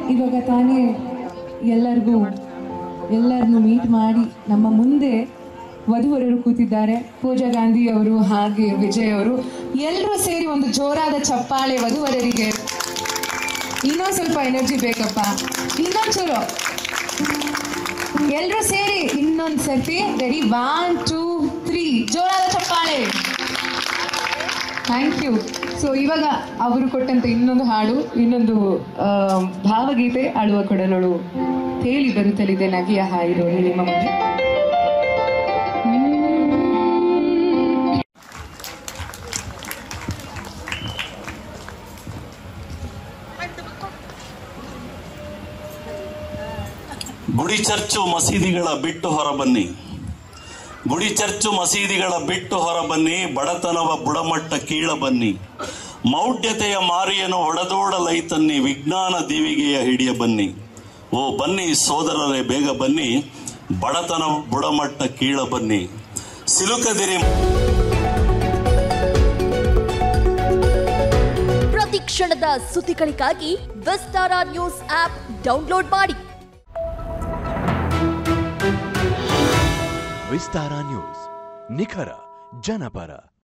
ಇವಾಗ ತಾನೇ ಎಲ್ಲರಿಗೂ ಎಲ್ಲರನ್ನು ಮೀಟ್ ಮಾಡಿ ನಮ್ಮ ಮುಂದೆ ವಧುವರರು ಕೂತಿದ್ದಾರೆ ಪೂಜಾ ಗಾಂಧಿ ಅವರು ಹಾಗೆ ವಿಜಯ್ ಅವರು ಎಲ್ಲರೂ ಸೇರಿ ಒಂದು ಜೋರಾದ ಚಪ್ಪಾಳೆ ವಧುವರರಿಗೆ ಇನ್ನೊಂದು ಸ್ವಲ್ಪ ಎನರ್ಜಿ ಬೇಕಪ್ಪ ಇನ್ನೊಂಚೂರು ಎಲ್ಲರೂ ಸೇರಿ ಇನ್ನೊಂದು ಸರ್ತಿ ರೆಡಿ ಒನ್ ಟೂ ತ್ರೀ ಜೋರಾದ ಚಪ್ಪಾಳೆ ಥ್ಯಾಂಕ್ ಯು ಸೊ ಇವಾಗ ಅವರು ಕೊಟ್ಟಂತ ಇನ್ನೊಂದು ಹಾಡು ಇನ್ನೊಂದು ಆ, ಭಾವಗೀತೆ ಆಳುವ ಕೊಡಲಳು ತೇಲಿ ಬರುತ್ತಲಿದೆ ನಗೆಯ ಹಾಯಿರೋಳು ನಿಮ್ಮ ಮುಂದೆ ಗುಡಿ ಚರ್ಚು ಮಸೀದಿಗಳ ಬಿಟ್ಟು ಹೊರಬನ್ನಿ ಗುಡಿ ಚರ್ಚು ಮಸೀದಿಗಳ ಬಿಟ್ಟು ಹೊರಬನ್ನಿ ಬಡತನವ ಬುಡಮಟ್ಟ ಕೀಳ ಬನ್ನಿ ಮೌಢ್ಯತೆಯ ಮಾರಿಯನ್ನು ಹೊಡೆದೋಡಲೈತನ್ನಿ ವಿಜ್ಞಾನ ದೀವಿಗೆಯ ಹಿಡಿಯ ಬನ್ನಿ ಓ ಬನ್ನಿ ಸೋದರರೇ ಬೇಗ ಬನ್ನಿ ಬಡತನ ಬುಡಮಟ್ಟ ಕೀಳ ಬನ್ನಿ ಸಿಲುಕದಿರಿ ಪ್ರತಿ ಕ್ಷಣದ ಸುದ್ದಿಗಳಿಗಾಗಿ ವಿಸ್ತಾರ ನ್ಯೂಸ್ ಆಪ್ ಡೌನ್ಲೋಡ್ ಮಾಡಿ ವಿಸ್ತಾರ ನ್ಯೂಸ್ ನಿಖರ ಜನಪರ